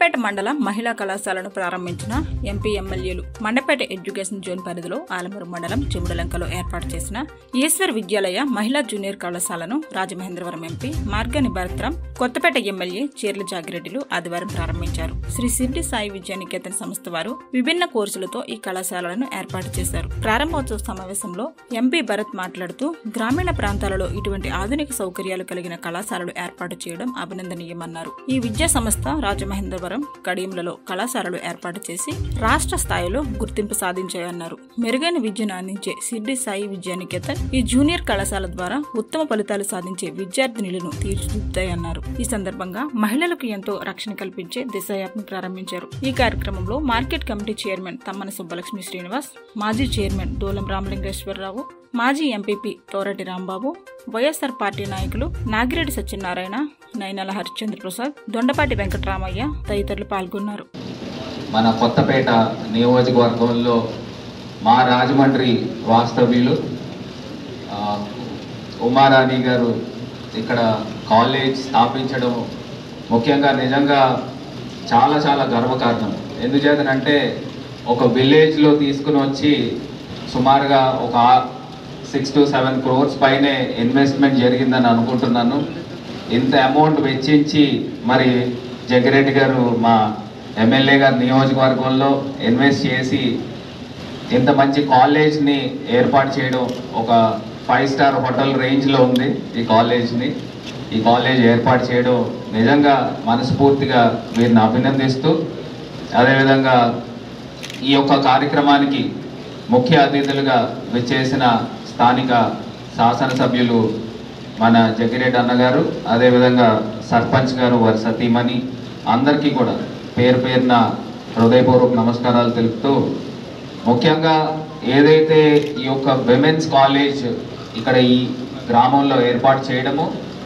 మండపేట మండల మహిళా కళాశాలను ప్రారంభించిన ఎంపీ ఎమ్మెల్యేలు మండపేట ఎడ్యుకేషన్ జోన్ పరిధిలో ఆలమూరు మండలం చెముడలంకలో ఏర్పాటు చేసిన ఈశ్వర్ విద్యాలయ మహిళా జూనియర్ కళాశాలను రాజమహేంద్రవరం ఎంపీ మార్గాని భరత్రాం కొత్తపేట ఎమ్మెల్యే చీర్ల జాగిరెడ్డిలు ఆదివారం ప్రారంభించారు శ్రీ సిద్ధి సాయి విద్యానికేతన్ సంస్థ వారు విభిన్న కోర్సులతో ఈ కళాశాలలను ఏర్పాటు చేశారు ప్రారంభోత్సవ సమావేశంలో ఎంపీ భరత్ మాట్లాడుతూ గ్రామీణ ప్రాంతాలలో ఇటువంటి ఆధునిక సౌకర్యాలు కలిగిన కళాశాలలు ఏర్పాటు చేయడం అభినందనీయమన్నారు ఈ విద్యా సంస్థ రాజమహేంద్రవరం కడియంలలో కళాశాలలు ఏర్పాటు చేసి రాష్ట్ర స్థాయిలో గుర్తింపు సాధించాయన్నారు మెరుగైన విద్యను అందించే సిడ్డి సాయి విద్యానికేతన్ ఈ జూనియర్ కళాశాల ద్వారా ఉత్తమ ఫలితాలు సాధించే విద్యార్థినులను తీర్చిదిద్దుతాయన్నారు ఈ సందర్భంగా మహిళలకు ఎంతో రక్షణ కల్పించే దిశ యాప్ను ప్రారంభించారు ఈ కార్యక్రమంలో market committee chairman Tammana Subbalakshmi Srinivas మాజీ చైర్మన్ దూలం రామలింగేశ్వరరావు మాజీ ఎంపీపీ తోరటి రాంబాబు వైఎస్ఆర్ పార్టీ నాయకులు నాగిరెడ్డి సత్యనారాయణ నైనాల హరిశ్చంద్ర ప్రసాద్ దొండపాటి వెంకటరామయ్య తదితరులు పాల్గొన్నారు మన కొత్తపేట నియోజకవర్గంలో మా రాజమండ్రి వాస్తవ్యులు ఆ, ఉమారాణి గారు ఇక్కడ కాలేజ్ స్థాపించడం ముఖ్యంగా నిజంగా చాలా చాలా గర్వకారణం ఎందుచేతనంటే ఒక విలేజ్లో తీసుకుని వచ్చి సుమారుగా ఒక సిక్స్ టు సెవెన్ క్రోర్స్ పైనే ఇన్వెస్ట్మెంట్ జరిగిందని అనుకుంటున్నాను ఇంత అమౌంట్ వెచ్చించి మరి జగ్గిరెడ్డి గారు మా ఎమ్మెల్యే గారి నియోజకవర్గంలో ఇన్వెస్ట్ చేసి ఇంత మంచి కాలేజ్ని ఏర్పాటు చేయడం ఒక ఫైవ్ స్టార్ హోటల్ రేంజ్లో ఉంది ఈ కాలేజ్ని ఈ కాలేజ్ ఏర్పాటు చేయడం నిజంగా మనస్ఫూర్తిగా వీరిని అభినందిస్తూ అదేవిధంగా ఈ యొక్క కార్యక్రమానికి ముఖ్య అతిథులుగా విచ్చేసిన స్థానిక శాసనసభ్యులు మన జగ్గిరెడ్డి అన్నగారు అదేవిధంగా సర్పంచ్ గారు వారి సతీమణి అందరికీ కూడా పేరు పేరున హృదయపూర్వక నమస్కారాలు తెలుపుతూ ముఖ్యంగా ఏదైతే ఈ యొక్క విమెన్స్ కాలేజ్ ఇక్కడ ఈ గ్రామంలో ఏర్పాటు చేయడము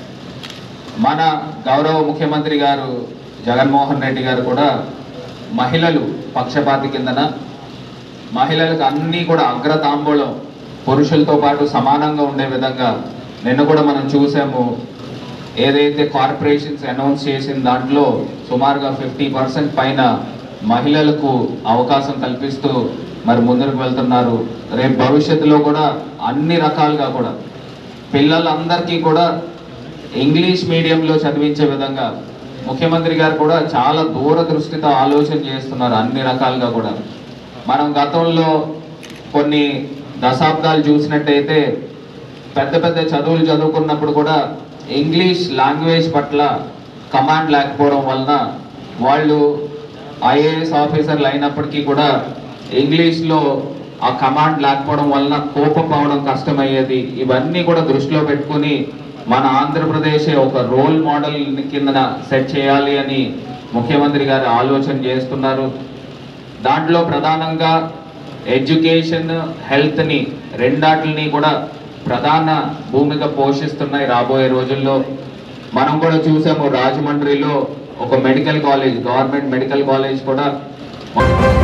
మన గౌరవ ముఖ్యమంత్రి గారు జగన్మోహన్ రెడ్డి గారు కూడా మహిళలు పక్షపాతి కిందన మహిళలకు అన్నీ కూడా అగ్రతాంబూలం పురుషులతో పాటు సమానంగా ఉండే విధంగా నిన్న కూడా మనం చూసాము ఏదైతే కార్పొరేషన్స్ అనౌన్స్ చేసిన దాంట్లో సుమారుగా ఫిఫ్టీ పర్సెంట్ పైన మహిళలకు అవకాశం కల్పిస్తూ మరి ముందుకు వెళ్తున్నారు రేపు భవిష్యత్తులో కూడా అన్ని రకాలుగా కూడా పిల్లలందరికీ కూడా ఇంగ్లీష్ మీడియంలో చదివించే విధంగా ముఖ్యమంత్రి గారు కూడా చాలా దూరదృష్టితో ఆలోచన చేస్తున్నారు అన్ని రకాలుగా కూడా మనం గతంలో కొన్ని దశాబ్దాలు చూసినట్టయితే పెద్ద పెద్ద చదువులు చదువుకున్నప్పుడు కూడా ఇంగ్లీష్ లాంగ్వేజ్ పట్ల కమాండ్ లేకపోవడం వలన వాళ్ళు ఐఏఎస్ ఆఫీసర్లు అయినప్పటికీ కూడా ఇంగ్లీష్లో ఆ కమాండ్ లేకపోవడం వలన కోపం అవడం కష్టమయ్యేది ఇవన్నీ కూడా దృష్టిలో పెట్టుకుని మన ఆంధ్రప్రదేశ్ ఒక రోల్ మోడల్ కిందన సెట్ చేయాలి అని ముఖ్యమంత్రి గారు ఆలోచన చేస్తున్నారు దాంట్లో ప్రధానంగా ఎడ్యుకేషన్ హెల్త్ని రెండాటిని కూడా ప్రధాన భూమిక పోషిస్తున్నాయి రాబోయే రోజుల్లో మనం కూడా చూసాము రాజమండ్రిలో ఒక medical college government medical college కూడా